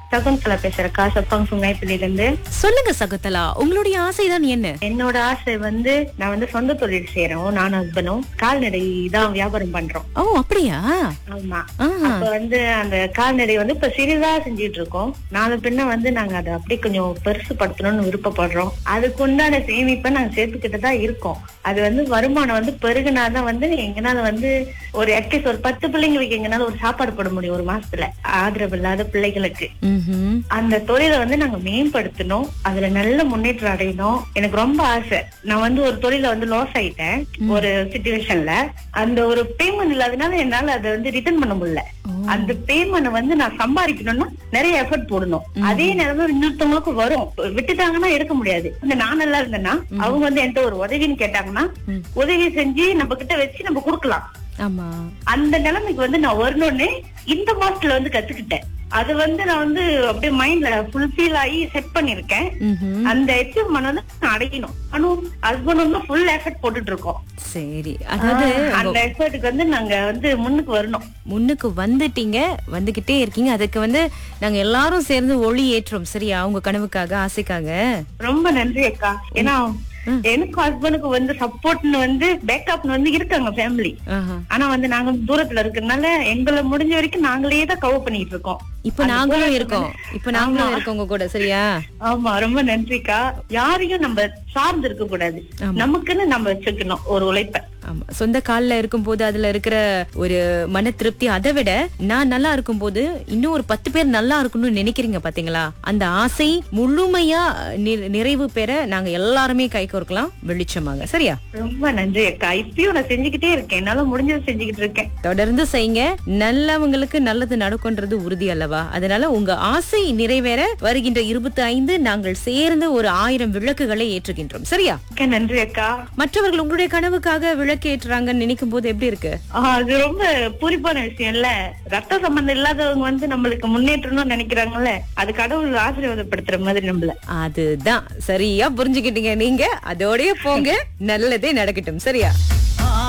சகுந்தலா பேசுறக்கா சப்பாங் சுங்காய்ப்பில இருந்து சொல்லுங்க சகுந்தலா உங்களுடைய ஆசைதான் என்ன என்னோட ஆசை வந்து நான் வந்து சொந்த தொழில் செய்யறோம் நானும் ஹஸ்பண்டும் கால்நடை தான் வியாபாரம் பண்றோம் ஓ அப்படியா ஆமா ஆஹா. அப்ப வந்து அந்த கால்நடை வந்து இப்ப சிறிதா செஞ்சுட்டு இருக்கோம் நாலு பின்ன வந்து நாங்க அதை அப்படியே கொஞ்சம் பெருசுபடுத்தணும்னு விருப்பப்படுறோம் அதுக்கு உண்டான சேமிப்பை நாங்க சேர்த்துக்கிட்டு தான் இருக்கோம் அது வந்து வருமானம் வந்து பெருகுனாதான் வந்து எங்கனால வந்து ஒரு அட்லீஸ்ட் ஒரு பத்து பிள்ளைங்களுக்கு எங்கனால ஒரு சாப்பாடு போட முடியும் ஒரு மாசத்துல ஆதரவு இல்லாத பிள்ளைகளுக்கு ம்ஹும். அந்த தொழிலை வந்து நாங்க மேம்படுத்தணும் அதுல நல்ல முன்னேற்றம் அடையணும் எனக்கு ரொம்ப ஆசை நான் வந்து ஒரு தொழில வந்து லாஸ் ஆயிட்டேன் ஒரு சுச்சுவேஷன்ல அந்த ஒரு பேமெண்ட் இல்லாதனால என்னால அதை வந்து ரிட்டர்ன் பண்ண முடியல அந்த பேமெண்ட் வந்து நான் சம்பாதிக்கணும்னா நிறைய எஃபர்ட் போடணும் அதே நிலைமை இன்னொருத்தவங்களுக்கு வரும் விட்டுட்டாங்கன்னா எடுக்க முடியாது இந்த நான் நல்லா இருந்தேன்னா அவங்க வந்து என்கிட்ட ஒரு உதவின்னு கேட்டாங்கன்னா உதவி செஞ்சு நம்ம கிட்ட வச்சு நம்ம கொடுக்கலாம் ஆமா அந்த நிலைமைக்கு வந்து நான் வரணும்னு இந்த மாசத்துல வந்து கத்துக்கிட்டேன் அது வந்து நான் வந்து அப்படியே மைண்ட்ல ஃபுல்ஃபில் ஆகி செட் பண்ணிருக்கேன் ம்ஹும். அந்த அச்சீவ்மெண்ட் வந்து நான் அடையணும் ஆனா ஹஸ்பண்ட் வந்து ஃபுல் எஃபர்ட் போட்டுட்டு இருக்கோம் சரி அதாவது அந்த எஃபர்ட்டுக்கு வந்து நாங்க வந்து முன்னுக்கு வரணும் முன்னுக்கு வந்துட்டீங்க வந்துகிட்டே இருக்கீங்க அதுக்கு வந்து நாங்க எல்லாரும் சேர்ந்து ஒளி ஏற்றோம் சரியா உங்க கனவுக்காக ஆசைக்காக ரொம்ப நன்றி அக்கா ஏன்னா எனக்கு ஹஸ்பண்டுக்கு வந்து சப்போர்ட்னு வந்து பேக்கப்னு வந்து இருக்காங்க ஃபேமிலி ஆஹா. ஆனா வந்து நாங்க தூரத்துல இருக்கறனால எங்களை முடிஞ்ச வரைக்கும் நாங்களே தான் கவர் பண்ணிட்டு இருக்கோம் இப்ப நாங்களும் இருக்கோம் இப்ப நாங்களும் இருக்கோம் உங்க கூட சரியா ஆமா ரொம்ப நன்றிக்கா யாரையும் நம்ம சார்ந்து இருக்க கூடாது நமக்குன்னு நம்ம வச்சுக்கணும் ஒரு உழைப்ப ஆமா சொந்த கால்ல இருக்கும்போது அதுல இருக்கிற ஒரு மன திருப்தி அதை விட நான் நல்லா இருக்கும்போது இன்னும் ஒரு பத்து பேர் நல்லா இருக்கணும்னு நினைக்கிறீங்க பாத்தீங்களா அந்த ஆசை முழுமையா நி- நிறைவு பெற நாங்க எல்லாருமே கை கோர்க்கலாம் வெளிச்சமாங்க சரியா ரொம்ப நன்றி அக்கா இப்பயும் நான் செஞ்சுக்கிட்டே இருக்கேன் என்னால முடிஞ்சதை செஞ்சுக்கிட்டு இருக்கேன் தொடர்ந்து செய்யுங்க நல்லவங்களுக்கு நல்லது நடக்கும்ன்றது உறுதி அல்லவா அதனால உங்க ஆசை நிறைவேற வருகின்ற இருபத்தி ஐந்து நாங்கள் சேர்ந்து ஒரு ஆயிரம் விளக்குகளை ஏற்றுகின்றோம் சரியா மிக்க நன்றி அக்கா மற்றவர்கள் உங்களுடைய கனவுக்காக விளக்கு ஏற்றுறாங்கன்னு நினைக்கும் போது எப்படி இருக்கு ஆஹ் அது ரொம்ப பூரிப்பான விஷயம் இல்ல ரத்த சம்பந்தம் இல்லாதவங்க வந்து நம்மளுக்கு முன்னேற்றணும்னு நினைக்கிறாங்கல்ல அது கடவுள் ஆசீர்வாதப்படுத்துற மாதிரி நம்மள அதுதான் சரியா புரிஞ்சுக்கிட்டீங்க நீங்க அதோடய போங்க நல்லதே நடக்கட்டும் சரியா